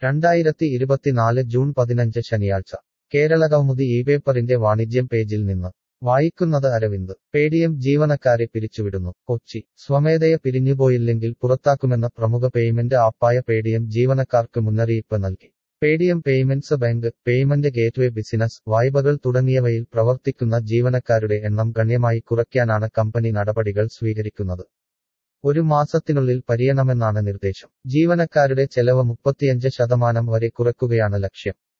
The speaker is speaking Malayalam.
രണ്ടായിരത്തി ഇരുപത്തിനാല് ജൂൺ പതിനഞ്ച് ശനിയാഴ്ച കേരളകൗമുദി ഈ പേപ്പറിന്റെ വാണിജ്യം പേജിൽ നിന്ന് വായിക്കുന്നത് അരവിന്ദ് പേടിഎം ജീവനക്കാരെ പിരിച്ചുവിടുന്നു കൊച്ചി സ്വമേധയ പിരിഞ്ഞുപോയില്ലെങ്കിൽ പുറത്താക്കുമെന്ന പ്രമുഖ പേയ്മെന്റ് ആപ്പായ പേടിഎം ജീവനക്കാർക്ക് മുന്നറിയിപ്പ് നൽകി Paytm payments bank payment gateway business വായ്പകൾ തുടങ്ങിയവയിൽ പ്രവർത്തിക്കുന്ന ജീവനക്കാരുടെ എണ്ണം ഗണ്യമായി കുറയ്ക്കാനാണ് കമ്പനി നടപടികൾ സ്വീകരിക്കുന്നത് ഒരു മാസത്തിനുള്ളിൽ പരിയണമെന്നാണ് നിർദ്ദേശം ജീവനക്കാരുടെ ചെലവ് മുപ്പത്തിയഞ്ച് ശതമാനം വരെ കുറയ്ക്കുകയാണ് ലക്ഷ്യം